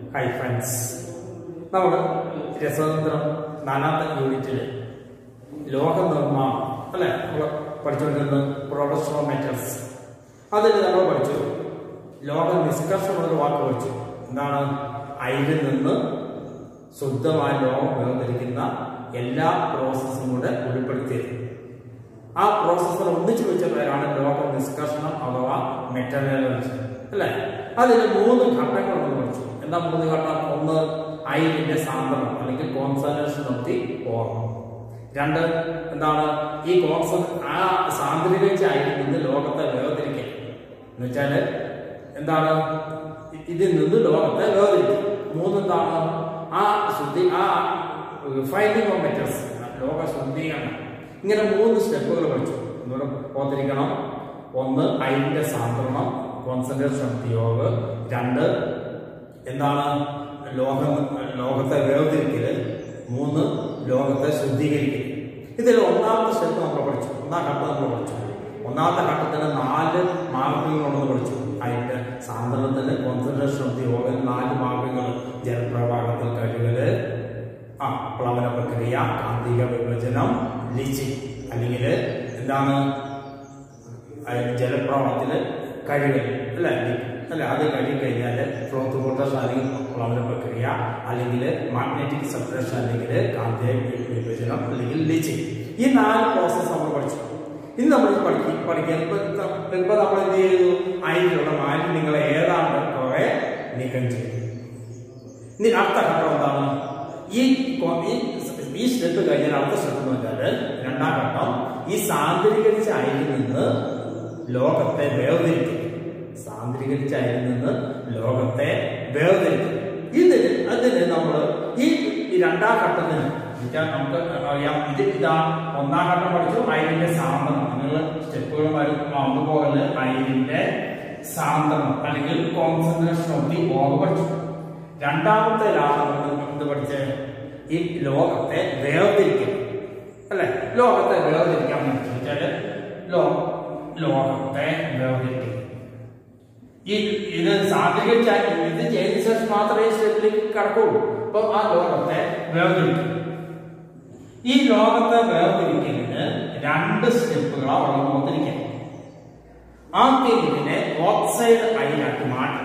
Hi friends നമ്മൾ രസതന്ത്രം നാലാമത്തെ യൂണിറ്റിൽ ലോഹ നിർമ്മാണം അല്ലെ നമ്മൾ പഠിച്ചുകൊണ്ടിരുന്ന പ്രൊഡക്ഷൻ ഓഫ് മെറ്റൽസ് അതിൽ നമ്മൾ പഠിച്ചു ലോഹ നിഷ്കർഷണം ഒരു വാക്ക് പഠിച്ചു എന്താണ് അയിരിൽ നിന്ന് ശുദ്ധമായ ലോഹം വേർതിരിക്കുന്ന എല്ലാ പ്രോസസ്സും കൂടെ ഉൾപ്പെടുത്തിയത് ആ പ്രോസസ്സർ ഒന്നിച്ചു വെച്ച പേരാണ് ലോഹ നിഷ്കർഷണം അഥവാ മെറ്റലർജി അല്ലേ അതിൽ മൂന്ന് ഘട്ടങ്ങളുണ്ടെന്ന് പഠിച്ചു എന്താ മൂന്ന് ഘട്ടം ഒന്ന് അയിരിന്റെ സാന്ദ്രണം അല്ലെങ്കിൽ കോൺസെൻട്രേഷൻ ഓഫ് ദി ഓർ രണ്ട് എന്താണ് ഈ കോൺസൺ ആ സാന്ദ്രീകരിച്ച അയിരിൽ നിന്ന് ലോകത്തെ വേർതിരിക്കൽ എന്ന് വെച്ചാല് എന്താണ് ഇ- ഇതിൽ നിന്ന് ലോകത്തെ വേർതിരിക്കും മൂന്ന് എന്താണ് ആ ശുദ്ധി ആ റിഫൈനിങ് ഓഫ് മെറ്റൽസ് ലോക ശുദ്ധീകരണം ഇങ്ങനെ മൂന്ന് സ്റ്റെപ്പുകൾ പഠിച്ചു ഒന്നുകൂടെ ഓർത്തിരിക്കണം ഒന്ന് അയിരിന്റെ സാന്ദ്രണം കോൺസെൻട്രേഷൻ ഓഫ് ദി യോഗ രണ്ട് എന്താണ് ലോകം ലോകത്തെ വേർതിരിക്കല് മൂന്ന് ലോകത്തെ ശുദ്ധീകരിക്കൽ ഇതിൽ ഒന്നാമത്തെ സ്റ്റെപ്പ് നമ്മൾ പഠിച്ചു ഒന്നാം ഘട്ടം നമ്മൾ പഠിച്ചു ഒന്നാമത്തെ ഘട്ടത്തിന് നാല് മാർഗങ്ങളുണ്ടെന്ന് പഠിച്ചു അതിന്റെ സാന്ദ്രണത്തിന് കോൺസെൻട്രേഷൻ ഓഫ് ദി യോഗ നാല് മാർഗങ്ങൾ ജലപ്രവാഹത്തിൽ കഴിവല് ആ പ്ലവന പ്രക്രിയ കാന്തിക വിഭജനം ലിച്ചി അല്ലെങ്കിൽ എന്താണ് അതായത് ജലപ്രവാഹത്തില് കഴുകൽ അല്ലെ അല്ലെ അത് കഴുകി കഴിഞ്ഞാൽ ഫ്ലോത്ത് പൊട്ടേഷൻ അല്ലെങ്കിൽ പ്ലവന പ്രക്രിയ അല്ലെങ്കിൽ മാഗ്നറ്റിക് സെപ്പറേഷൻ അല്ലെങ്കിൽ കാന്തിക വിഭജനം അല്ലെങ്കിൽ ലിച്ചി ഈ നാല് പ്രോസസ്സ് നമ്മൾ പഠിച്ചു ഇന്ന് നമ്മൾ പഠിക്കും പഠിക്കാൻ ഇപ്പൊ ഇപ്പൊ നമ്മൾ എന്ത് ചെയ്തു അതിലുള്ള മാലിന്യങ്ങളെ ഏതാണ്ട് കുറെ നീക്കം ചെയ്തു ഇനി അടുത്ത ഘട്ടം എന്താണ് ഈ കൊ- ഈ ഈ സ്റ്റെപ്പ് കഴിഞ്ഞാൽ അടുത്ത സ്റ്റെപ്പ് എന്ന് വെച്ചാൽ രണ്ടാം ഘട്ടം ഈ സാന്ദ്രീകരിച്ച അരിൽ നിന്ന് ലോകത്തെ വേർതിരിക്കും സാന്ദ്രീകരിച്ച അരിൽ നിന്ന് ലോകത്തെ വേർതിരിക്കും ഇതിന് അതിന് നമ്മൾ ഈ ഈ രണ്ടാം ഘട്ടത്തിന് എന്നുവെച്ചാൽ നമുക്ക് അറിയാം ഇത് ഇതാ ഒന്നാം ഘട്ടം പഠിച്ചു അയിരിന്റെ സാന്ദ്രണം നിങ്ങൾ സ്റ്റെപ്പുകൾ മറന്നുപോലെ അയിരിന്റെ സാന്ദ്രണം അല്ലെങ്കിൽ കോൺസെൻട്രേഷൻ ഓഫ് ദി ഓർ പഠിച്ചു രണ്ടാമത്തെ ലാഭം എന്ത് പഠിച്ച് ഈ ലോകത്തെ വേർതിരിക്കും അല്ലെ ലോകത്തെ വേർതിരിക്കാൻ വേണ്ടി വെച്ചാല് ലോ ലോകത്തെ വേർതിരിക്കും ഈ ഇത് സാന്ദ്രീകരിച്ച ഇത് ചെയ്ത ശേഷം മാത്രമേ ഈ സ്റ്റെപ്പിലേക്ക് കടക്കുള്ളൂ അപ്പൊ ആ ലോകത്തെ വേർതിരിക്കും ഈ ലോകത്തെ വേർതിരിക്കലിന് രണ്ട് സ്റ്റെപ്പുകളാണ് ഉള്ളത് ഓർത്തിരിക്കാൻ ആദ്യം ഇതിനെ ഓക്സൈഡ് അയിലാക്കി മാറ്റണം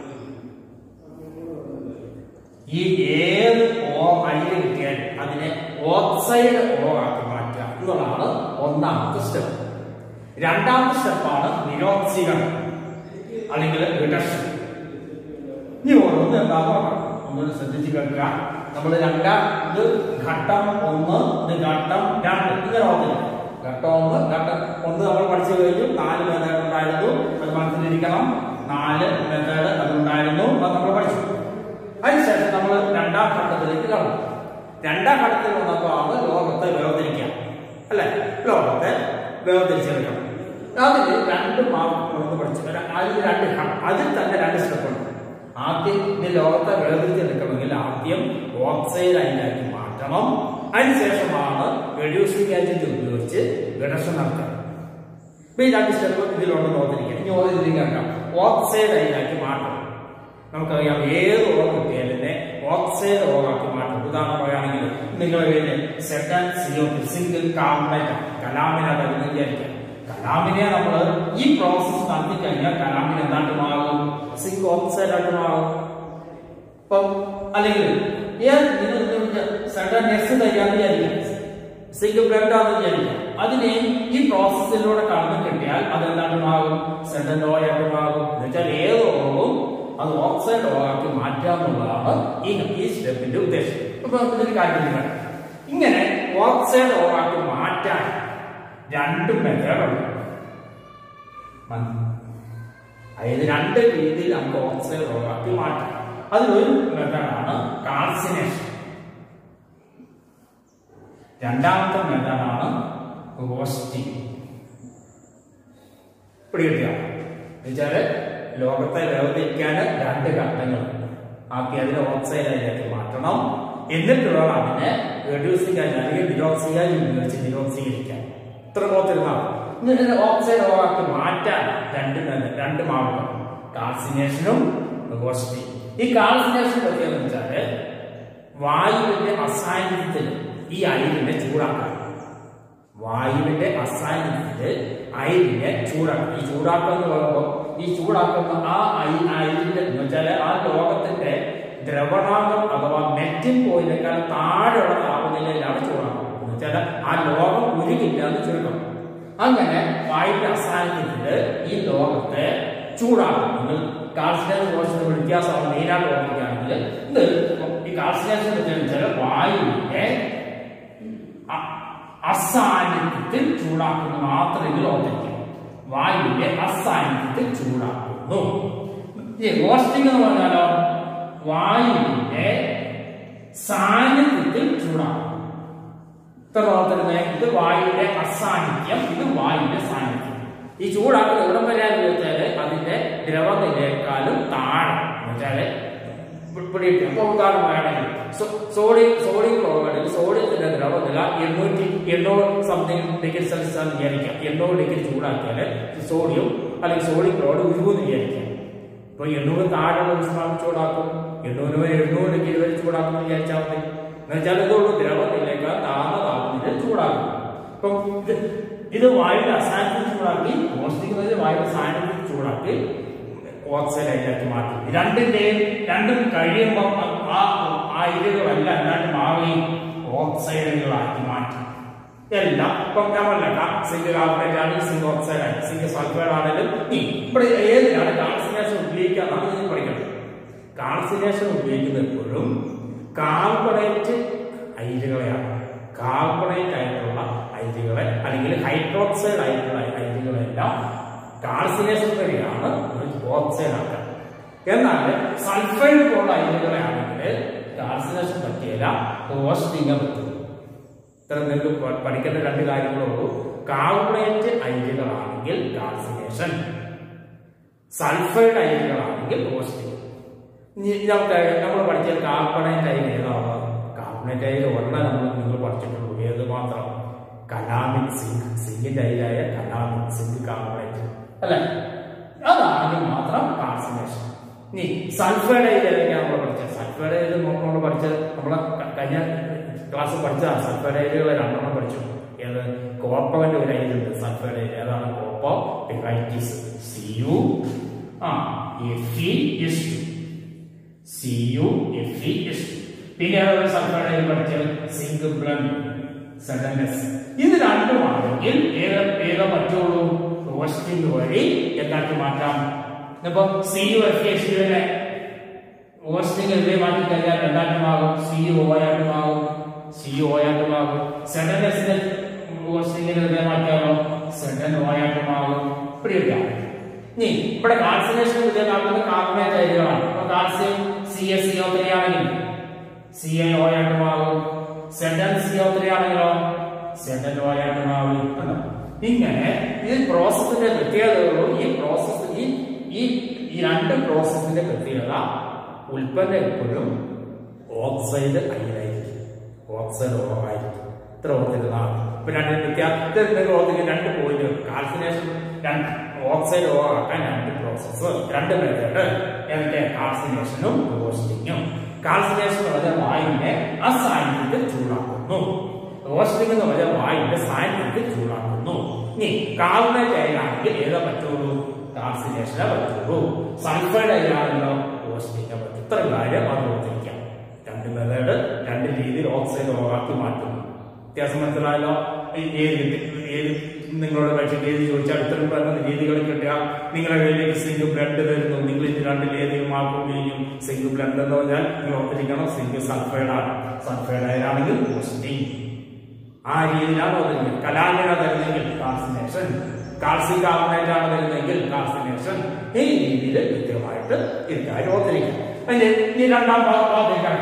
ഈ ഏത് ഓ അയില് കിട്ടിയാലും അതിനെ ഓക്സൈഡ് ഓ ആക്കി മാറ്റുക എന്നുള്ളതാണ് ഒന്നാമത്തെ സ്റ്റെപ്പ് രണ്ടാമത്തെ സ്റ്റെപ്പാണ് നിരോക്സീകരണം അല്ലെങ്കിൽ റിഡക്ഷൻ ഇനി ഓരോന്ന് എന്താ നോക്കാം ഒന്നുകൂടി ശ്രദ്ധിച്ച് കേൾക്കുക നമ്മൾ രണ്ടാം ഇത് ഘട്ടം ഒന്ന് ഇത് ഘട്ടം രണ്ട് ഇങ്ങനെ ഓർത്തില്ല ഘട്ടം ഒന്ന് ഘട്ടം ഒന്ന് നമ്മൾ പഠിച്ചു കഴിഞ്ഞു നാല് മെത്തേഡ് ഉണ്ടായിരുന്നു അത് മനസ്സിലിരിക്കണം നാല് മെത്തേഡ് അതുണ്ടായിരുന്നു അത് നമ്മൾ പഠിച്ചു അതിനുശേഷം നമ്മൾ രണ്ടാം ഘട്ടത്തിലേക്ക് കടന്നു രണ്ടാം ഘട്ടത്തിൽ വന്നപ്പോൾ ആണ് ലോകത്തെ വേർതിരിക്കുക അല്ലെ ലോകത്തെ വേർതിരിച്ചെടുക്കണം അതിൽ രണ്ട് മാർക്കുകളൊന്ന് പഠിച്ചു അല്ല, അതിൽ രണ്ട് ഘ- അതിൽ തന്നെ രണ്ട് സ്റ്റെപ്പ് ഉണ്ട് ആദ്യം ഇത് ലോകത്തെ വേർതിരിച്ചെടുക്കണമെങ്കിൽ ആദ്യം ഓക്സൈഡ് അതിനാക്കി മാറ്റണം അതിനുശേഷമാണ് റെഡ്യൂസിംഗ് ഏജന്റ് ഉപയോഗിച്ച് റിഡക്ഷൻ നടത്തുന്നത് അപ്പൊ ഈ രണ്ട് സ്റ്റെപ്പ് ഇതിലുണ്ട് നോക്കിയിരിക്കാം ഇനി ഓരോന്നിലേക്ക് ആക്കാം ഓക്സൈഡ് അതിനാക്കി മാറ്റണം നമുക്കറിയാം ഏത് ഓർ കിട്ടിയാലും തന്നെ ഓക്സൈഡ് ഓറാക്കി മാറ്റും ഉദാഹരണം പറയുകയാണെങ്കിൽ നിങ്ങൾ സെക്കൻ സിഒ സിംഗിൾ കാർബണേറ്റ് കലാമിനെ വരുന്ന വിചാരിക്കാം കലാമിനെ നമ്മൾ ഈ പ്രോസസ് നടത്തി കഴിഞ്ഞാൽ കലാമിന് എന്താണ്ട് മാറും സിങ്ക് ഓക്സൈഡ് ആയിട്ട് മാറും ഇപ്പം അല്ലെങ്കിൽ ഏത് നിങ്ങൾ സെക്കൻ എസ് തയ്യാന്ന് വിചാരിക്കാം സിംഗിൾ ബ്ലഡ് ആണെന്ന് വിചാരിക്കാം അതിനെ ഈ പ്രോസസ്സിലൂടെ കടന്നു കിട്ടിയാൽ അത് എന്താണ് മാറും സെഡൻ ഓ ആയിട്ട് മാറും എന്ന് വെച്ചാൽ ഏത് ഓറും അത് ഓക്സൈഡ് ഓറാക്കി മാറ്റുക എന്നുള്ളതാണ് ഈ ഈ സ്റ്റെപ്പിന്റെ ഉദ്ദേശം അപ്പൊ നമുക്കിതൊരു കാര്യം ചെയ്യാം. ഇങ്ങനെ ഓക്സൈഡ് ഓറാക്കി മാറ്റാൻ രണ്ട് മെത്തേഡ് ഉണ്ട് മൻ- അതായത് രണ്ട് രീതിയിൽ നമുക്ക് ഓക്സൈഡ് ഓറാക്കി മാറ്റാം അതിലൊരു മെത്തേഡാണ് കാൾസിനേഷൻ രണ്ടാമത്തെ മെത്തേഡാണ് റോസ്റ്റിംഗ് പിടികിട്ടിയോ എന്നുവെച്ചാല് ലോകത്തെ വേർതിരിക്കാൻ രണ്ട് ഘട്ടങ്ങൾ ആദ്യം അതിനെ ഓക്സൈഡ് അതിലേക്ക് മാറ്റണം എന്നിട്ട് വേണം അതിനെ റെഡ്യൂസിംഗ് ആയി അല്ലെങ്കിൽ നിരോക്സികായി ഉപയോഗിച്ച് നിരോക്സീകരിക്കാൻ ഇത്ര പോത്തിരുന്നാൽ എന്നിട്ട് ഓക്സൈഡ് ഓറാക്കി മാറ്റാൻ രണ്ട് മെത്ത- രണ്ട് മാർഗം കാർസിനേഷനും റോസ്റ്റിംഗ് ഈ കാൽസിനേഷൻ പ്രത്യേകത എന്ന് വെച്ചാല് വായുവിന്റെ അസാന്നിധ്യത്തിൽ ഈ അയിരിനെ ചൂടാക്കാം വായുവിന്റെ അസാന്നിധ്യത്തിൽ അയിരിനെ ചൂടാക്കും ഈ ചൂടാക്കുക എന്ന് പറയുമ്പോൾ ഈ ചൂടാക്കുന്ന ആ അയി അയിരിന്റെ എന്ന് വെച്ചാല് ആ ലോകത്തിന്റെ ദ്രവണാകം അഥവാ മെറ്റിംഗ് പോയിനേക്കാൾ താഴെയുള്ള താപനിലയിലാണ് ചൂടാക്കുന്നത് എന്ന് വെച്ചാൽ ആ ലോകം ഉരുകില്ല എന്ന് ചുരുക്കം അങ്ങനെ വായുവിന്റെ അസാന്നിധ്യത്തില് ഈ ലോകത്തെ ചൂടാക്കും നിങ്ങൾ കാർസിനേഷൻ കോഴ്സിന് വ്യത്യാസമാണ് മെയിനായിട്ട് ഓർമ്മിക്കുകയാണെങ്കിൽ ഇത് ഈ കാർസിനേഷൻ വെച്ചാൽ വായുവിന്റെ അ- അസാന്നിധ്യത്തിൽ ചൂടാക്കുന്ന മാത്രം ഇതിൽ ഓർത്തിരിക്കും വായുവിന്റെ അസാന്നിധ്യത്തിൽ ചൂടാക്കുന്നു ഈ റോസ്റ്റിംഗ് എന്ന് പറഞ്ഞാലോ വായുവിന്റെ സാന്നിധ്യത്തിൽ ചൂടാക്കും ഇത്ര ഓർത്തിരുന്നേ ഇത് വായുവിന്റെ അസാന്നിധ്യം ഇത് വായുവിന്റെ സാന്നിധ്യം ഈ ചൂടാക്കുന്നത് എവിടം വരെ എന്ന് വെച്ചാല് അതിന്റെ ദ്രവനിലയെക്കാളും താഴെ എന്ന് വെച്ചാല് പിടിയിട്ട് അപ്പൊ ഉദാഹരണം പറയുകയാണെങ്കിൽ സോ- സോഡിയം സോഡിയം ക്ലോറൈഡിൽ സോഡിയത്തിന്റെ ദ്രവനില എണ്ണൂറ്റി എണ്ണൂറ് സംതിങ് ഡിഗ്രി സെൽഷ്യസ് ആണെന്ന് വിചാരിക്കാം എണ്ണൂറ് ഡിഗ്രി ചൂടാക്കിയാൽ സോഡിയം അല്ലെങ്കിൽ സോഡിയം ക്ലോറൈഡ് ഉരുകുമെന്ന് വിചാരിക്കാം ഇപ്പൊ എണ്ണൂറ് താഴെയുള്ള ഉഷ്ണാവ് ചൂടാക്കും എണ്ണൂറ് വരെ എണ്ണൂറ് ഡിഗ്രി വരെ ചൂടാക്കും എന്ന് വിചാരിച്ചാൽ മതി എന്ന് വെച്ചാൽ ഇതുള്ളൂ ദ്രവനിലേക്ക് താഴ്ന്ന താപനില ചൂടാക്കും ഇപ്പം ഇത് ഇത് വായുവിന്റെ അസാന്നിധ്യം ചൂടാക്കി മോഷ്ടിക്കുന്നത് വായുവിന്റെ സാന്നിധ്യം ചൂടാക്കി ഓക്സൈഡ് അതിലേക്ക് മാറ്റി രണ്ടിന്റെയും രണ്ടും കഴിയുമ്പോൾ ആ ആ ഇരുകളെല്ലാം അല്ലാണ്ട് മാറുകയും ഓക്സൈഡുകളാക്കി മാറ്റി എല്ലാം ഇപ്പം നമ്മളല്ല സിങ്ക് കാർബണേറ്റ് ആണെങ്കിൽ സിങ്ക് ഓക്സൈഡ് ആയി സിങ്ക് സൾഫൈഡ് ആണെങ്കിലും ഈ ഇവിടെ ഏതിനാണ് കാൾസിനേഷൻ ഉപയോഗിക്കുക എന്നാണ് നിങ്ങൾ പഠിക്കണം കാൾസിനേഷൻ ഉപയോഗിക്കുന്നത് എപ്പോഴും കാർബണേറ്റ് അയിരുകളെയാണ് കാർബണേറ്റ് ആയിട്ടുള്ള അയിരുകളെ അല്ലെങ്കിൽ ഹൈഡ്രോക്സൈഡ് ആയിട്ടുള്ള അയിരുകളെല്ലാം കാൾസിനേഷൻ വഴിയാണ് ഓക്സൈഡ് ആക്കുക എന്നാൽ സൾഫൈഡ് പോലുള്ള അയിരുകളെ ആണെങ്കിൽ കാൾസിനേഷൻ പറ്റിയല്ല റോസ്റ്റിംഗ് പറ്റും ഇത്ര നിങ്ങൾക്ക് പ- പഠിക്കേണ്ട രണ്ട് കാര്യങ്ങളുള്ളൂ കാർബണേറ്റ് അയിരുകളാണെങ്കിൽ കാൾസിനേഷൻ സൾഫൈഡ് അയിരുകളാണെങ്കിൽ റോസ്റ്റിംഗ് ഇനി നമുക്ക് നമ്മൾ പഠിച്ച കാർബണേറ്റ് അയിര് ഏതാണ് കാർബണേറ്റ് അയിര് ഒരെണ്ണം നമ്മൾ നിങ്ങൾ പഠിച്ചിട്ടുള്ളൂ ഏത് മാത്രം കലാമിക് സിങ്ക് സിങ്കിന്റെ അയിലായ കലാമിക് സിങ്ക് കാർബണേറ്റ് അല്ലെ അതാണെങ്കിൽ മാത്രം കാർസിനേഷൻ ഇനി സൾഫൈഡ് അയിര് ഏതൊക്കെയാണ് നമ്മൾ പഠിച്ചത് സൾഫൈഡ് അയിര് നമ്മൾ പഠിച്ചത് നമ്മളെ ക- കഴിഞ്ഞ ക്ലാസ് പഠിച്ചതാണ് സൾഫൈഡ് അയിരുകൾ രണ്ടെണ്ണം പഠിച്ചു ഏത് കോപ്പറിന്റെ ഒരു അയിരുണ്ട് സൾഫൈഡ് അയിര് ഏതാണ് കോപ്പർ പിറൈറ്റിസ് സി യു ആ F E S two C U F E S പിന്നെ അതൊരു സൾഫൈഡ് പഠിച്ചാൽ സിങ്ക് ബ്ലഡ് സെഡൻസ് ഇത് രണ്ടുമാണെങ്കിൽ ഏത് ഏത് പറ്റുള്ളൂ റോസ്റ്റിംഗ് വഴി എന്താക്കി മാറ്റാം ഇപ്പൊ സി യു എഫ് എസ് യുവിനെ റോസ്റ്റിംഗ് എവിടെ മാറ്റി കഴിഞ്ഞാൽ എന്തായിട്ടുമാകും സി യു ഒ ആയിട്ടുമാകും സി യു ഒ ആയിട്ടുമാകും സെഡൻസിനെ റോസ്റ്റിംഗിന് എവിടെ മാറ്റിയാലോ സെഡൻ ഒ ആയിട്ടുമാകും ഇവിടെയൊക്കെയാണ് ഇനി ഇവിടെ കാൽസിനേഷൻ വിധേയമാക്കുന്ന കാർബണേറ്റ് അരികളാണ് അപ്പൊ calcium C S C O three ആണെങ്കിൽ സി എ ഒ ആയിട്ട് മാറും സെഡൻ സി ഒ ത്രീ ആണെങ്കിലോ സെഡൻ ഒ ആയിട്ട് മാറും കണ്ടോ? ഇങ്ങനെ ഈ പ്രോസസ്സിന്റെ പ്രത്യേകതകളും ഈ പ്രോസസ് ഈ ഈ ഈ രണ്ട് പ്രോസസ്സിന്റെ പ്രത്യേകത ഉൽപ്പന്നം എപ്പോഴും ഓക്സൈഡ് അയിലായിരിക്കും ഓക്സൈഡ് ഓറായിരിക്കും ഇത്ര ഓർത്തിരുന്നാണ് ഇപ്പൊ രണ്ട് വ്യത്യാസത്തിൽ നിങ്ങൾ ഓർത്തിരിക്കുന്ന രണ്ട് പോയിന്റ് കാൽസിനേഷൻ രണ്ട് ഓക്സൈഡ് ഓറാക്കാൻ രണ്ട് പ്രോസസ്സ് രണ്ട് മെത്തേഡ് ഏതൊക്കെ കാൽസിനേഷനും റോസ്റ്റിങ്ങും കാൽസിനേഷൻ എന്ന് പറഞ്ഞാൽ വായുവിനെ അസാന്നിധ്യത്തിൽ ചൂടാക്കുന്നു റോസ്റ്റിംഗ് എന്ന് പറഞ്ഞാൽ വായുവിന്റെ സാന്നിധ്യത്തിൽ ചൂടാക്കുന്നു ഇനി കാർബണേറ്റ് അയലാണെങ്കിൽ ഏതാ പറ്റുള്ളൂ കാൽസിനേഷനെ പറ്റുള്ളൂ സൾഫൈഡ് അയലാണല്ലോ റോസ്റ്റിംഗ് പറ്റും ഇത്ര കാര്യം അത് ഓർത്തിരിക്കാം രണ്ട് മെത്തേഡ് രണ്ട് രീതിയിൽ ഓക്സൈഡ് ഓറാക്കി മാറ്റുന്നു വ്യത്യാസം മനസ്സിലായല്ലോ ഈ ഏത് ഏത് നിങ്ങളോട് പക്ഷേ ഏത് ചോദിച്ചാൽ ഇത്തരം പറയുന്ന രീതികൾ കിട്ടുക നിങ്ങളുടെ കയ്യിലേക്ക് സിങ്ക് ബ്ലഡ് തരുന്നു നിങ്ങൾ ഇത് രണ്ടിൽ ഏതെങ്കിലും മാർക്കും ചെയ്യും സിങ്ക് ബ്ലഡ് എന്ന് പറഞ്ഞാൽ നിങ്ങൾ ഓർത്തിരിക്കണം സിങ്ക് സൾഫൈഡ് ആണ് സൾഫൈഡ് ആയാലാണെങ്കിൽ പോസിറ്റീവ് ആ രീതിയിലാണ് ഓർത്തിരിക്കുന്നത് കലാമിന തരുന്നെങ്കിൽ കാൽസിനേഷൻ കാൽസ്യം കാർബണേറ്റ് ആണ് തരുന്നെങ്കിൽ കാൽസിനേഷൻ ഈ രീതിയിൽ കൃത്യമായിട്ട് ഇക്കാര്യം ഓർത്തിരിക്കും അതിന്റെ ഈ രണ്ടാം ഭാഗത്തേക്കാണ്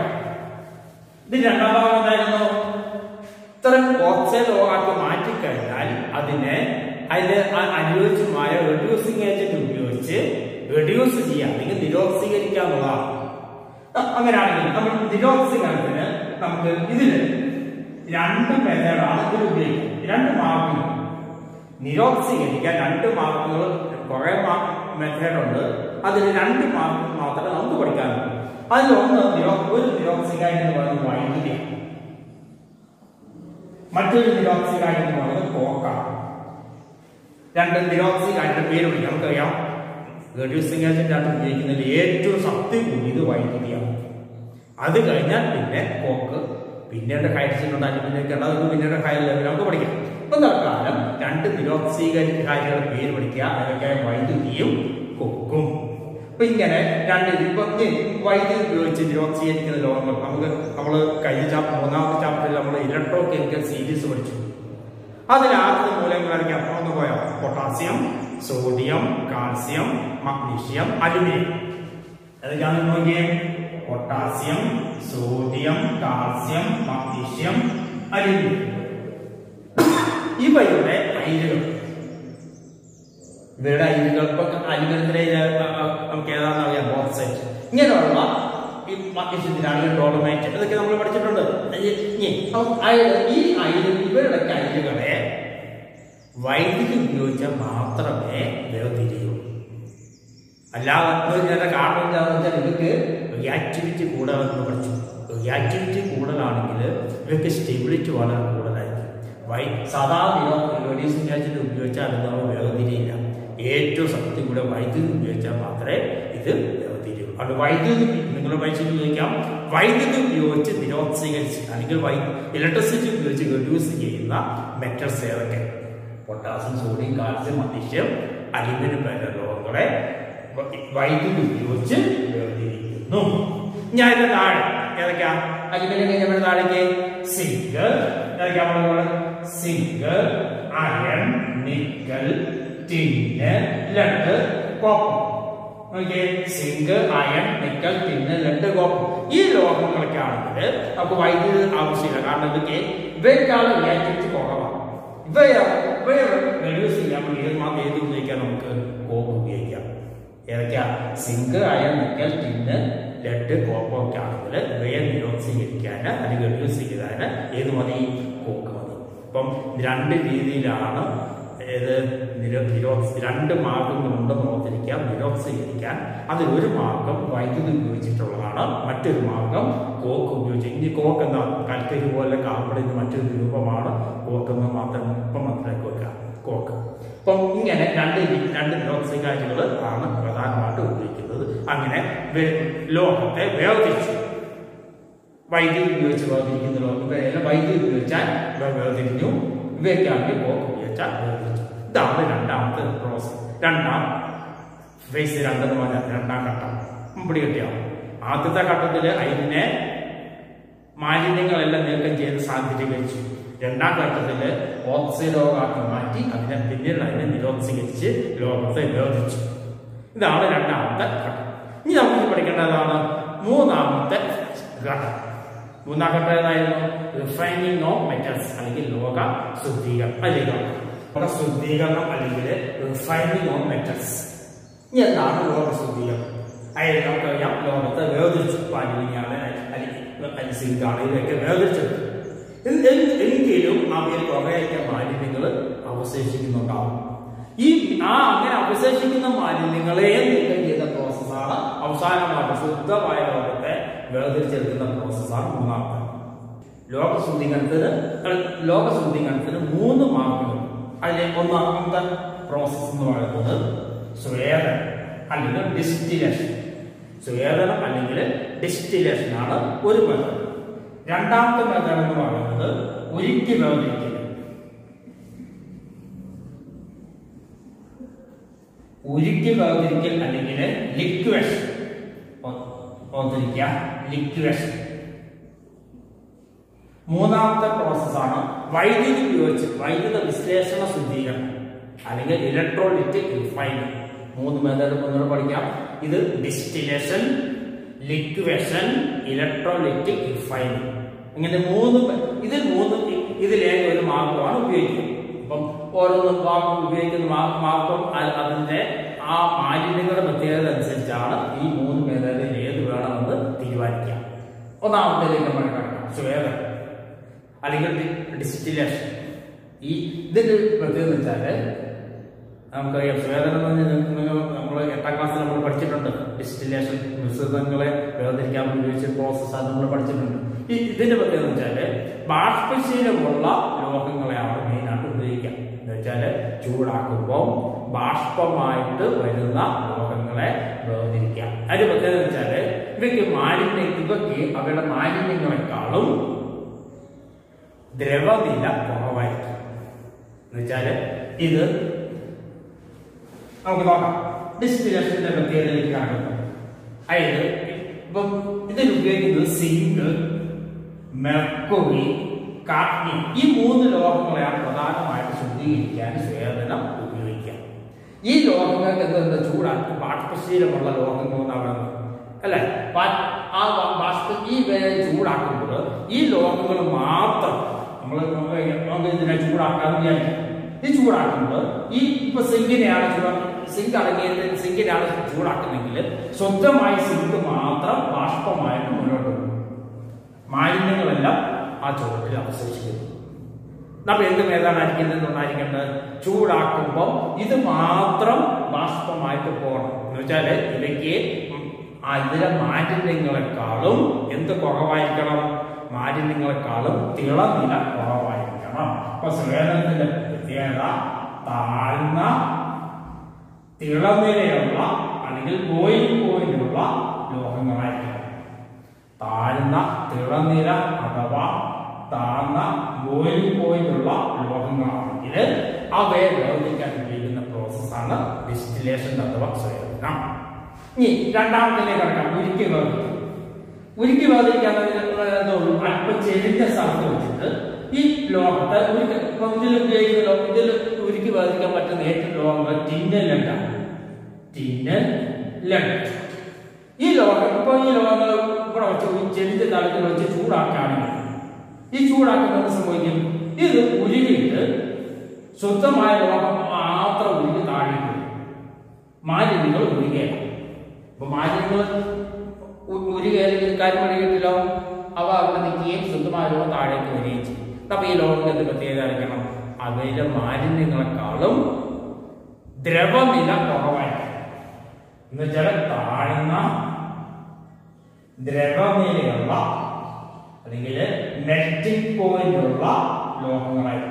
ഇത് രണ്ടാം ഭാഗം എന്തായിരുന്നു ഇത്തരം ഓക്സൈഡ് ആക്കി മാറ്റിക്കഴിഞ്ഞാൽ അതിനെ അതിന് ആ- അനുയോജ്യമായ റെഡ്യൂസിങ് ഏജന്റ് ഉപയോഗിച്ച് റെഡ്യൂസ് ചെയ്യാം അല്ലെങ്കിൽ നിരോക്സീകരിക്കാന്നുള്ളതാണ് അ- അങ്ങനെയാണെങ്കിൽ നമ്മൾ നിരോക്സീകരണത്തിന് നമുക്ക് ഇതിന് രണ്ട് മെത്തേഡാണ് ഇതിൽ ഉപയോഗിക്കുന്നത് രണ്ട് മാർക്കുകൾ നിരോക്സീകരിക്കാൻ രണ്ട് മാർക്കുകൾ കുറെ മെത്തേഡ് ഉണ്ട് അതിൽ രണ്ട് മാർക്ക് മാത്രമേ നമുക്ക് പഠിക്കാനുള്ളൂ അതിൽ ഒന്ന് നിരോ- ഒരു നിരോക്സികായിട്ട് എന്ന് പറയുന്നത് വൈദ്യുതിയാണ് മറ്റൊരു നിരോക്സികായിട്ട് എന്ന് പറയുന്നത് കോക്കാണ് രണ്ട് നിരോക്സികായിട്ട് പേര് വിളിക്കാം നമുക്കറിയാം റെഡ്യൂസിംഗ് ഏജന്റ് ആയിട്ട് ഉപയോഗിക്കുന്നതിൽ ഏറ്റവും ശക്തി കൂടിയത് വൈദ്യുതിയാണ് അത് കഴിഞ്ഞാൽ പിന്നെ കോക്ക് പിന്നീട് ഹൈഡ്രജൻ അലുമിനിയൊക്കെ ഉണ്ട് അതൊക്കെ പിന്നീട് ഹൈ ലെവൽ നമുക്ക് പഠിക്കാം ഇപ്പൊ തൽക്കാലം രണ്ട് നിരോക്സീകാരികളുടെ പേര് പഠിക്കുക അതൊക്കെ വൈദ്യുതിയും കൊക്കും അപ്പൊ ഇങ്ങനെ രണ്ട് ഇപ്പൊ ഈ വൈദ്യുതി ഉപയോഗിച്ച് നിരോക്സീകരിക്കുന്ന ലോകങ്ങൾ നമുക്ക് നമ്മൾ കഴിഞ്ഞ ചാപ്റ്റർ മൂന്നാമത്തെ ചാപ്റ്ററിൽ നമ്മൾ ഇലക്ട്രോ കെമിക്കൽ സീരീസ് പഠിച്ചു അതിൽ ആദ്യത്തെ മൂലങ്ങളായിരിക്കും അപ്പൊ ഒന്ന് പോയോ potassium sodium calcium magnesium aluminium ഏതൊക്കെയാണ് നോക്കിയേ potassium sodium calcium magnesium aluminium ഇവയുടെ അയിരുകൾ ഇവരുടെ അയിരുകൾ ഇപ്പൊ അലുമിനിയത്തിലെ നമുക്ക് ഏതാണെന്ന് അറിയാം ബോക്സൈറ്റ് ഇങ്ങനെയുള്ള ഈ മഗ്നീഷ്യത്തിനാണെങ്കിൽ ഡോളമൈറ്റ് ഇതൊക്കെ നമ്മൾ പഠിച്ചിട്ടുണ്ട് ഇനി- ഇനി അപ്പം അയ- ഈ അയിര് ഇവരുടെ അയിരുകളെ വൈദ്യുതി ഉപയോഗിച്ചാൽ മാത്രമേ വേർതിരിയൂ അല്ലാതെ ഇതിന്റെ കാരണം എന്താണെന്ന് വെച്ചാൽ ഇവർക്ക് റിയാക്ടിവിറ്റി കൂടുതലെന്ന് പഠിച്ചു റിയാക്ടിവിറ്റി കൂടുതലാണെങ്കിൽ ഇവർക്ക് സ്റ്റെബിലിറ്റി വളരെ കൂടുതലായിരിക്കും വൈ സാധാരണ റേഡിയേഷൻ ആസിഡ് ഉപയോഗിച്ചാൽ അത് നമ്മൾ വേർതിരിയില്ല ഏറ്റവും ശക്തി കൂടെ വൈദ്യുതി ഉപയോഗിച്ചാൽ മാത്രമേ ഇത് വേർതിരിയൂ അത് വൈദ്യുതി നിങ്ങൾ പരീക്ഷയ്ക്ക് ഉപയോഗിക്കാം വൈദ്യുതി ഉപയോഗിച്ച് നിരോക്സീകരിച്ച് അല്ലെങ്കിൽ വൈ ഇലക്ട്രിസിറ്റി ഉപയോഗിച്ച് റെഡ്യൂസ് ചെയ്യുന്ന മെറ്റൽസ് ഏതൊക്കെ potassium sodium calcium magnesium aluminium പോലുള്ള ലോഹങ്ങളെ വ- വൈദ്യുതി ഉപയോഗിച്ച് വേർതിരിക്കുന്നു ഞാൻ ഇതിന്റെ താഴെ ഏതൊക്കെയാ അലുമിനിയം കഴിഞ്ഞ താഴേക്ക് സിങ്ക് ഏതൊക്കെയാ പറയുന്നത് zinc iron nickel tin lead copper okay zinc iron nickel tin lead copper ഈ ലോഹങ്ങളൊക്കെ ആണെങ്കിൽ നമുക്ക് വൈദ്യുതി ആവശ്യമില്ല കാരണം ഇതൊക്കെ ഇവയ്ക്കാണ് റിയാക്ടിവിറ്റി കുറവാണ് ഇവയെ ഇവയെ റെഡ്യൂസ് ചെയ്യാൻ വേണ്ടി ഏത് മാത്രം ഏത് ഉപയോഗിക്കാം നമുക്ക് കോക്ക് ഉപയോഗിക്കാം ഏതൊക്കെയാ zinc iron nickel tin lead copper ഒക്കെ ആണെങ്കിൽ ഇവയെ നിരോക്സീകരിക്കാൻ അല്ലെങ്കിൽ റെഡ്യൂസ് ചെയ്യാൻ ഏത് മതി കോക്ക് മതി അപ്പം രണ്ട് രീതിയിലാണ് ഏത് നിരോ നിരോക്സ് രണ്ട് മാർഗങ്ങളുണ്ടെന്ന് ഓർത്തിരിക്കാം നിരോക്സീകരിക്കാൻ അതിൽ ഒരു മാർഗം വൈദ്യുതി ഉപയോഗിച്ചിട്ടുള്ളതാണ് മറ്റൊരു മാർഗം കോക്ക് ഉപയോഗിച്ച് ഇനി കോക്ക് എന്ന കൽക്കരി പോലെ കാർബണിന് മറ്റൊരു രൂപമാണ് കോക്ക് എന്ന് മാത്രം ഇപ്പം മനസ്സിലാക്കി വെക്കുക കോക്ക് അപ്പം ഇങ്ങനെ രണ്ട് രീ- രണ്ട് നിരോക്സികാരികൾ ആണ് പ്രധാനമായിട്ട് ഉപയോഗിക്കുന്നത് അങ്ങനെ വേ- ലോഹത്തെ വേർതിരിച്ചു വൈദ്യുതി ഉപയോഗിച്ച് വേർതിരിക്കുന്ന ലോകം ഇവയെല്ലാം വൈദ്യുതി ഉപയോഗിച്ചാൽ ഇവ വേർതിരിഞ്ഞു ഇവയ്ക്കാണെങ്കിൽ കോക്ക് ഉപയോഗിച്ചാൽ വേർതിരിച്ചു ഇതാണ് രണ്ടാമത്തെ പ്രോസസ് രണ്ടാം ഫേസ് രണ്ടെന്ന് പറഞ്ഞാൽ രണ്ടാം ഘട്ടം മുമ്പടി കിട്ടിയോ ആദ്യത്തെ ഘട്ടത്തിൽ അതിനെ മാലിന്യങ്ങളെല്ലാം നീക്കം ചെയ്ത് സാന്ദ്രീകരിച്ചു രണ്ടാം ഘട്ടത്തിൽ ഓക്സിഡോകാക്കി മാറ്റി അതിനെ പിന്നീട് അതിനെ നിരോക്സീകരിച്ച് ലോകത്തെ വേർതിരിച്ചു ഇതാണ് രണ്ടാമത്തെ ഘട്ടം ഇനി നമുക്ക് പഠിക്കേണ്ടതാണ് മൂന്നാമത്തെ ഘട്ടം മൂന്നാം ഘട്ടം ഏതായിരുന്നു റിഫൈനിങ് ഓഫ് മെറ്റൽസ് അല്ലെങ്കിൽ ലോക ശുദ്ധീകരണം അല്ലെങ്കിൽ ലോക ശുദ്ധീകരണം അല്ലെങ്കിൽ റിഫൈനിങ് ഓഫ് മെറ്റൽസ് ഇനി എന്താണ് ലോക ശുദ്ധീകരണം അതായത് നമുക്കറിയാം ലോകത്തെ വേർതിരിച്ചു പാലിനിയാണ് അല്ലെങ്കിൽ സിങ്കാണ് ഇതൊക്കെ വേർതിരിച്ചെടുത്തു എൻ- എൻ- എങ്കിലും അവയിൽ കുറേയൊക്കെ മാലിന്യങ്ങൾ അവശേഷിക്കുന്നുണ്ടാവും ഈ ആ അങ്ങനെ അവശേഷിക്കുന്ന മാലിന്യങ്ങളെ നീക്കം ചെയ്ത പ്രോസസ്സാണ് അവസാനമായിട്ട് ശുദ്ധമായ ലോകത്തെ വേർതിരിച്ചെടുക്കുന്ന പ്രോസസ്സാണ് മൂന്നാമത്തെ ലോക ശുദ്ധീകരണത്തിന് അഹ് ലോക ശുദ്ധീകരണത്തിന് മൂന്ന് മാർഗങ്ങൾ അതിലെ ഒന്നാമത്തെ പ്രോസസ് എന്ന് പറയുന്നത് സ്വേദനം അല്ലെങ്കിൽ ഡിസ്റ്റിലേഷൻ സ്വേദനം അല്ലെങ്കിൽ ഡിസ്റ്റിലേഷൻ ആണ് ഒരു മെത്തേഡ് രണ്ടാമത്തെ മെത്തേഡ് എന്ന് പറയുന്നത് ഉരുക്കി വേർതിരിക്കൽ ഉരുക്കി വേർതിരിക്കൽ അല്ലെങ്കിൽ ലിക്വേഷൻ ഓർത്തിരിക്കുക ലിക്വേഷൻ മൂന്നാമത്തെ പ്രോസസ്സാണ് വൈദ്യുതി ഉപയോഗിച്ച് വൈദ്യുത വിശ്ലേഷണ ശുദ്ധീകരണം അല്ലെങ്കിൽ ഇലക്ട്രോളിറ്റിക് റിഫൈനിങ് മൂന്ന് മെത്തേഡ് ഒന്നുകൂടെ പഠിക്കാം ഇത് ഡിസ്റ്റിലേഷൻ ലിക്വേഷൻ ഇലക്ട്രോളിറ്റിക് റിഫൈനിങ് ഇങ്ങനെ മൂന്ന് പ- ഇതിൽ മൂന്ന് ഇ- ഇതിലേക ഒരു മാർഗമാണ് ഉപയോഗിക്കുന്നത് അപ്പം ഓരോന്ന് മാർഗം ഉപയോഗിക്കുന്ന മാ- മാർഗം അ- അതിന്റെ ആ മാലിന്യങ്ങളുടെ പ്രത്യേകത അനുസരിച്ചാണ് ഈ മൂന്ന് മേഖലയിൽ ഏത് വേണമെന്ന് തീരുമാനിക്കാം ഒന്നാമത്തേലേക്ക് നമ്മൾ കിടക്കാം സ്വേദനം അല്ലെങ്കിൽ ഡിസ്റ്റിലേഷൻ ഈ ഇതിന്റെ പ്രത്യേകത വെച്ചാല് നമുക്കറിയാം സ്വേദനം എന്ന് പറഞ്ഞാൽ നമ്മൾ എട്ടാം ക്ലാസ്സിൽ നമ്മൾ പഠിച്ചിട്ടുണ്ട് ഡിസ്റ്റിലേഷൻ മിശ്രിതങ്ങളെ വേർതിരിക്കാൻ ഉപയോഗിച്ച പ്രോസസ്സാണ് നമ്മൾ പഠിച്ചിട്ടുണ്ട് ഈ ഇതിന്റെ പ്രത്യേകത എന്ന് വെച്ചാല് ബാഷ്പശീലമുള്ള ലോഹങ്ങളെയാണ് മെയിനായിട്ട് ഉപയോഗിക്കുക എന്ന് വെച്ചാല് ചൂടാക്കുമ്പോൾ ബാഷ്പമായിട്ട് വരുന്ന ലോഹങ്ങളെ വേർതിരിക്കാം അതിന്റെ പ്രത്യേകത എന്ന് വെച്ചാല് ഇവയ്ക്ക് മാലിന്യ ഇവയ്ക്ക് അവയുടെ മാലിന്യങ്ങളെക്കാളും ദ്രവനില കുറവായിരിക്കും എന്ന് വെച്ചാല് ഇത് നമുക്ക് നോക്കാം ഡിസ്റ്റിലേഷന്റെ പ്രത്യേകതയിലേക്ക് കാണുന്നു അതായത് ഇപ്പം ഇതിൽ ഉപയോഗിക്കുന്നത് സിങ്ക് മെർക്കുറി കാഡ്മിയം ഈ മൂന്ന് ലോഹങ്ങളെയാണ് പ്രധാനമായിട്ട് ശുദ്ധീകരിക്കാൻ സ്വേദനം ഉപയോഗിക്കുക ഈ ലോഹങ്ങൾക്ക് എന്താ ചൂടാക്കി ബാഷ്പശീലമുള്ള ലോഹങ്ങൾ എന്നാണ് പറയുന്നത് അല്ലെ ബാ- ആ ബാ- ബാഷ്പ ഈ വേ- ചൂടാക്കുമ്പോൾ ഈ ലോഹങ്ങൾ മാത്രം നമ്മൾ നമുക്ക് ഇതിനെ ചൂടാക്കാന്ന് വിചാരിക്കാം ഈ ചൂടാക്കുമ്പോൾ ഈ ഇപ്പൊ സിങ്കിനെയാണ് ചൂടാ സിങ്ക് അടങ്ങിയത് സിങ്കിനെയാണ് ചൂടാക്കുന്നെങ്കിൽ സ്വന്തമായി സിങ്ക് മാത്രം ബാഷ്പമായിട്ട് മുന്നോട്ട് പോകും മാലിന്യങ്ങളെല്ലാം ആ ചുവട്ടിൽ അവശേഷിക്കുന്നു നമ്മൾ എന്ത് മേധാനായിരിക്കും ഉണ്ടായിരിക്കേണ്ടത് ചൂടാക്കുമ്പോൾ ഇത് മാത്രം ബാഷ്പമായിട്ട് പോകണം എന്ന് വെച്ചാല് ഇവയ്ക്ക് അതിലെ മാലിന്യങ്ങളെക്കാളും എന്ത് കുറവായിരിക്കണം മാലിന്യങ്ങളെക്കാളും തിളനില കുറവായിരിക്കണം അപ്പൊ സ്വേദനത്തിന്റെ പ്രത്യേകത താഴ്ന്ന തിളനിലയുള്ള അല്ലെങ്കിൽ ബോയിലിംഗ് പോയിന്റുള്ള ലോഹങ്ങളായിരിക്കണം താഴ്ന്ന തിളനില അഥവാ താഴ്ന്ന ബോയിലിംഗ് പോയിന്റുള്ള ലോഹങ്ങളാണെങ്കിൽ അവയെ വേർതിരിക്കാൻ ഉപയോഗിക്കുന്ന പ്രോസസ്സാണ് ഡിസ്റ്റിലേഷൻ അഥവാ സ്വയം ഇനി രണ്ടാമത്തിലേക്ക് കിടക്കാം ഉരുക്കി വേർതിരിക്കും ഉരുക്കി വേർതിരിക്കാൻ എന്തോളൂ അല്പം ചെരിഞ്ഞ സ്ഥലത്ത് വെച്ചിട്ട് ഈ ലോഹത്തെ ഉരുക്കി ഇപ്പം ഇതിൽ ഉപയോഗിക്കുന്ന ലോ- ഇതിൽ ഉരുക്കി വേർതിരിക്കാൻ പറ്റുന്ന ഏറ്റവും ലോഹങ്ങൾ ടിന്നൽ ലഡാണ് ടിന്നൽ ലഡ് ഈ ലോഹം ഇപ്പൊ ഈ ലോഹങ്ങൾ ഇവിടെ വെച്ച് ഈ ചെരിഞ്ഞ തലത്തിൽ വെച്ച് ചൂടാക്കുകയാണെങ്കിൽ ഈ ചൂടാക്കുന്നത് സംഭവിക്കും ഇത് ഉരുകിയിട്ട് ശുദ്ധമായ ലോഹം മാത്രം ഉരുകി താഴേക്ക് വരും. മാലിന്യങ്ങൾ ഉരുകയാണ് അപ്പൊ മാലിന്യങ്ങൾ ഉരുകയാണെങ്കിൽ കാര്യം പണിയിട്ടില്ലോ അവ അവിടെ നിൽക്കുകയും ശുദ്ധമായ ലോകം താഴേക്ക് വരികയും ചെയ്യും അപ്പൊ ഈ ലോകത്തിന്റെ പ്രത്യേകത ആയിരിക്കണം അവയിലെ മാലിന്യങ്ങളെക്കാളും ദ്രവനില കുറവായിരിക്കും എന്ന് വെച്ചാൽ താഴ്ന്ന ദ്രവനിലയുള്ള അല്ലെങ്കിൽ മെൽറ്റിംഗ് പോയിന്റ് ഉള്ള ലോഹങ്ങളായിരിക്കും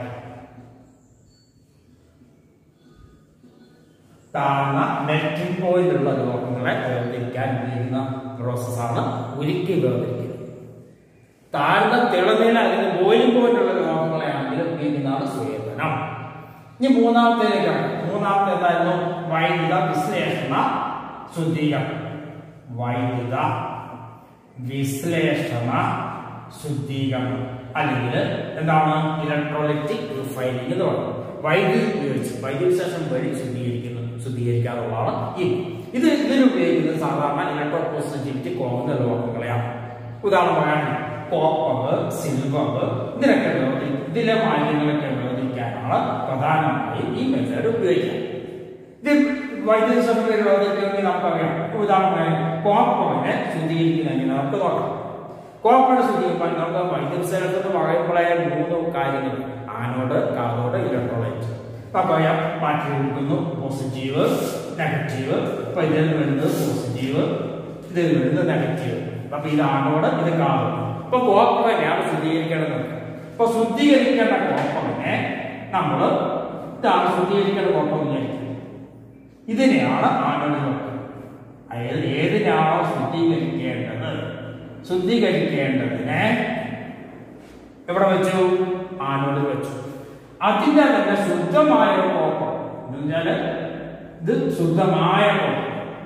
താഴ്ന്ന മെൽറ്റിംഗ് പോയിന്റ് ഉള്ള ലോഹങ്ങളെ വേർതിരിക്കാൻ ഉപയോഗിക്കുന്ന പ്രോസസ്സാണ് ഉരുക്കി വേർതിരിക്കുന്നത് താഴ്ന്ന തിളനില അല്ലെങ്കിൽ ബോയിലിംഗ് പോയിന്റ് ഉള്ള ലോഹങ്ങളെ ആണെങ്കിൽ ഉപയോഗിക്കുന്നതാണ് സ്വേദനം ഇനി മൂന്നാമത്തേക്കാണ് മൂന്നാമത്തെ എന്തായിരുന്നു വൈദ്യുത വിശ്ലേഷണ ശുദ്ധീകരണം വൈദ്യുത വിശ്ലേഷണ ശുദ്ധീകരണം അല്ലെങ്കിൽ എന്താണ് ഇലക്ട്രോലൈറ്റിക് റിഫൈനിങ് എന്ന് പറയുന്നത് വൈദ്യുതി ഉപയോഗിച്ച് വൈദ്യുതി വിശ്ലേഷണം വഴി ശുദ്ധീകരിക്കുന്നു ശുദ്ധീകരിക്കാറുള്ളതാണ് ഈ ഇത് ഇതിന് ഉപയോഗിക്കുന്നത് സാധാരണ ഇലക്ട്രോ പോസിറ്റിവിറ്റി കുറഞ്ഞ ലോഹങ്ങളെയാണ് ഉദാഹരണം പറയുകയാണെങ്കിൽ കോപ്പർ സിൽവർ ഇതിനൊക്കെ വേർതി ഇതിലെ മാലിന്യങ്ങളൊക്കെ വേർതിരിക്കാനാണ് പ്രധാനമായും ഈ മെത്തേഡ് ഉപയോഗിക്കുക ഇത് വൈദ്യുതി ശക്തിയുടെ വേർതിരിക്കണമെങ്കിൽ നമുക്കറിയാം ഉദാഹരണമായി കോപ്പറിനെ ശുദ്ധീകരിക്കുന്നതെങ്കിൽ നമുക്ക് നോക്കാം കോപ്പറിനെ ശുദ്ധീകരിക്കാൻ നമുക്ക് വൈദ്യുതി ശേഖരത്തിൽ പറയുമ്പോഴേ മൂന്ന് കാര്യങ്ങൾ ആനോഡ് കാതോഡ് ഇലക്ട്രോലൈറ്റ് നമുക്കറിയാം ബാറ്ററി കൊടുക്കുന്നു പോസിറ്റീവ് നെഗറ്റീവ് അപ്പൊ ഇതിൽ വരുന്നത് പോസിറ്റീവ് ഇതിൽ വരുന്നത് നെഗറ്റീവ് അപ്പൊ ഇത് ആനോട് ഇത് കാതോട് ഇപ്പൊ കോപ്പറിനെയാണ് ശുദ്ധീകരിക്കേണ്ടത് ഇപ്പൊ ശുദ്ധീകരിക്കേണ്ട കോപ്പറിനെ നമ്മൾ ഇതാണ് ശുദ്ധീകരിക്കേണ്ട കോപ്പർ വിചാരിക്കുന്നത് ഇതിനെയാണ് ആനോട് നോക്കുന്നത് അതായത് ഏതിനാണോ ശുദ്ധീകരിക്കേണ്ടത് ശുദ്ധീകരിക്കേണ്ടതിനെ എവിടെ വെച്ചു ആനോട് വെച്ചു അതിന്റെ തന്നെ ശുദ്ധമായ ഒരു കോപ്പം എന്ന് പറഞ്ഞാല് ഇത് ശുദ്ധമായ കോപ്പം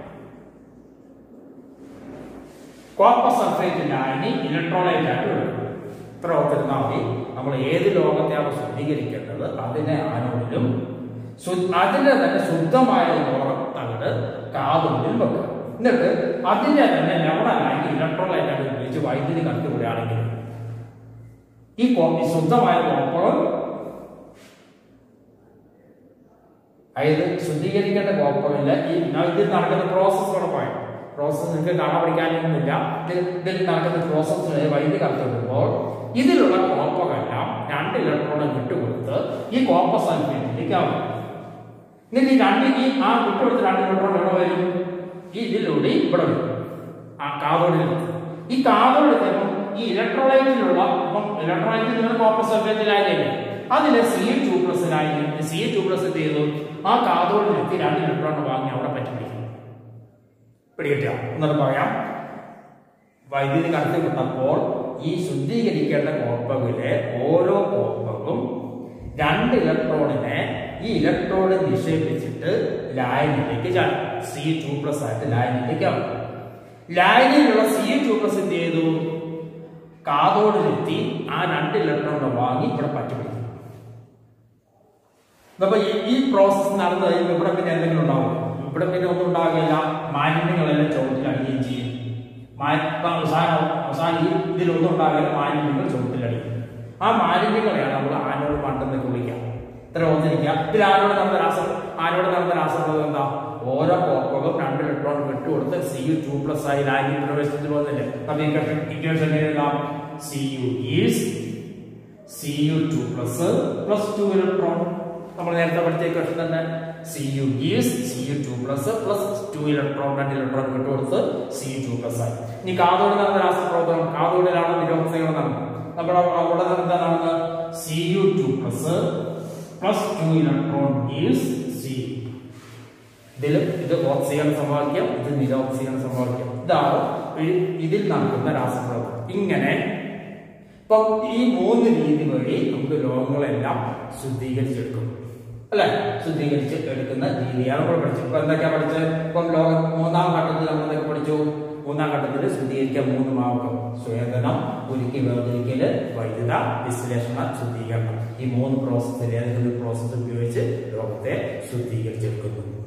കോപ്പർ സൾഫേറ്റ് ലായനി ഇലക്ട്രോലൈറ്റ് ആയിട്ട് എടുക്കും ഇത്ര ഓർത്തിരുന്നാൽ മതി നമ്മൾ ഏത് ലോകത്തെയാണ് ശുദ്ധീകരിക്കേണ്ടത് അതിനെ ആനോടിലും ശു- അതിന്റെ തന്നെ ശുദ്ധമായ ലോകം തകട് കാതോടിൽ വെക്കുക എന്നിട്ട് അതിന്റെ തന്നെ ലവണലാക്കി ഇലക്ട്രോലൈറ്റ് ആയിട്ട് ഉപയോഗിച്ച് വൈദ്യുതി കടത്തിവിടുകയാണെങ്കിൽ ഈ കോ- ഈ ശുദ്ധമായ കോപ്പർ അതായത് ശുദ്ധീകരിക്കേണ്ട കോപ്പറില്ല ഈ ഇതിൽ നടക്കുന്ന പ്രോസസ്സ് ഉറപ്പായി പ്രോസസ്സ് നിങ്ങൾക്ക് കാണാൻ പഠിക്കാനൊന്നുമില്ല ഇതിൽ ഇതിൽ നടക്കുന്ന പ്രോസസ്സ് വൈദ്യുതി കടത്തിവിടുമ്പോൾ ഇതിലുള്ള കോപ്പറെല്ലാം രണ്ട് ഇലക്ട്രോണും വിട്ടുകൊടുത്ത് ഈ കോപ്പർ സൾഫേറ്റിലേക്ക് ആവും എന്നിട്ട് ഈ രണ്ട് ഈ ആ വിട്ടുകൊടുത്ത രണ്ട് ഇലക്ട്രോൺ എവിടെ വരും ഈ ഇതിലൂടെ ഇവിടെ വരും ആ കാതോഡിൽ ഈ കാതോഡ് എത്തുമ്പോൾ ഈ ഇലക്ട്രോലൈറ്റിലുള്ള ഇപ്പം ഇലക്ട്രോലൈറ്റിൽ നിന്ന് കോപ്പർ സൾഫേറ്റിലായില്ലേ അതിലെ സി ടു പ്ലസിലായി സി ടു പ്ലസ് എന്ത് ചെയ്തു ആ കാതോഡിലെത്തി രണ്ട് ഇലക്ട്രോൺ വാങ്ങി അവിടെ പറ്റി പിടിക്കും പിടികിട്ടിയോ എന്നൊരു പറയാം വൈദ്യുതി കടത്തിവിട്ടപ്പോൾ ഈ ശുദ്ധീകരിക്കേണ്ട കോപ്പകിലെ ഓരോ കോപ്പകും രണ്ട് ഇലക്ട്രോണിനെ ഈ ഇലക്ട്രോഡ് നിക്ഷേപിച്ചിട്ട് ലായനിലേക്ക് ചാടും സി ടു പ്ലസ് ആയിട്ട് ലായനിലേക്ക് ആവും ലായനിയിലുള്ള സി ടു പ്ലസ് എന്ത് ചെയ്തു കാതോടിലെത്തി ആ രണ്ട് ഇലക്ട്രോണിനെ വാങ്ങി ഇവിടെ പറ്റിപ്പിടിക്കും അപ്പൊ ഈ ഈ പ്രോസസ് നടന്നു കഴിയുമ്പോൾ ഇവിടെ പിന്നെ എന്തെങ്കിലും ഉണ്ടാവും ഇവിടെ പിന്നെ ഒന്നും ഉണ്ടാകില്ല മാലിന്യങ്ങളെല്ലാം ചുവട്ടിൽ അടിയുകയും ചെയ്യും മാ- ഇപ്പൊ അവസാനം അവസാനം ഈ ഇതിലൊന്നും ഉണ്ടാകില്ല മാലിന്യങ്ങൾ ചുവട്ടിലടിക്കും ആ മാലിന്യങ്ങളെയാണ് നമ്മൾ ആനോട് പണ്ടെന്നൊക്കെ വിളിക്കുക ഇത്ര ഓർത്തിരിക്കുക ഇതിൽ ആരോട് നടന്ന രാസ ആരോട് നടന്ന രാസപ്രദം എന്താ ഓരോ കോപ്പകം രണ്ട് ഇലക്ട്രോൺ വിട്ടുകൊടുത്ത് സി യു ടു പ്ലസ് ആയി ലാഗി പ്രവേശിച്ചിട്ട് പോകുന്നില്ലേ അപ്പൊ ഇക്വേഷൻ എങ്ങനെ എഴുതാം C U is C U two plus plus two electron നമ്മൾ നേരത്തെ പഠിച്ച ഇക്വേഷൻ തന്നെ C U is C U two plus plus two electron രണ്ട് ഇലക്ട്രോൺ വിട്ടുകൊടുത്ത് സി യു ടു പ്ലസ് ആയി ഇനി കാതോട് നടന്ന രാസപ്രവർത്തനം കാതോടിലാണ് നിരോധനങ്ങൾ നടന്നത് നമ്മുടെ അവിടെ എന്താ നടന്നത് C U two plus plus two electron is C ഇതിൽ ഇത് ഓക്സിജൻ സമവാക്യം ഇത് നിരോക്സിജൻ സമവാക്യം ഇതാണ് ഈ- ഇതിൽ നടക്കുന്ന രാസപ്രവർത്തനം ഇങ്ങനെ ഇപ്പം ഈ മൂന്ന് രീതി വഴി നമുക്ക് ലോകങ്ങളെല്ലാം ശുദ്ധീകരിച്ചെടുക്കും അല്ലെ ശുദ്ധീകരിച്ച് എടുക്കുന്ന രീതിയാണ് നമ്മൾ പഠിച്ചത് ഇപ്പൊ എന്തൊക്കെയാ പഠിച്ചത് ഇപ്പം ലോക മൂന്നാം ഘട്ടത്തിൽ നമ്മൾ എന്തൊക്കെ പഠിച്ചു മൂന്നാം ഘട്ടത്തിൽ ശുദ്ധീകരിക്കാൻ മൂന്ന് മാർഗം സ്വേദനം ഉരുക്കി വേർതിരിക്കല് വൈദ്യുത വിശ്ലേഷണ ശുദ്ധീകരണം ഈ മൂന്ന് പ്രോസസ്സിൽ ഏതെങ്കിലും പ്രോസസ്സ് ഉപയോഗിച്ച് ലോകത്തെ ശുദ്ധീകരിച്ചെടുക്കുന്നു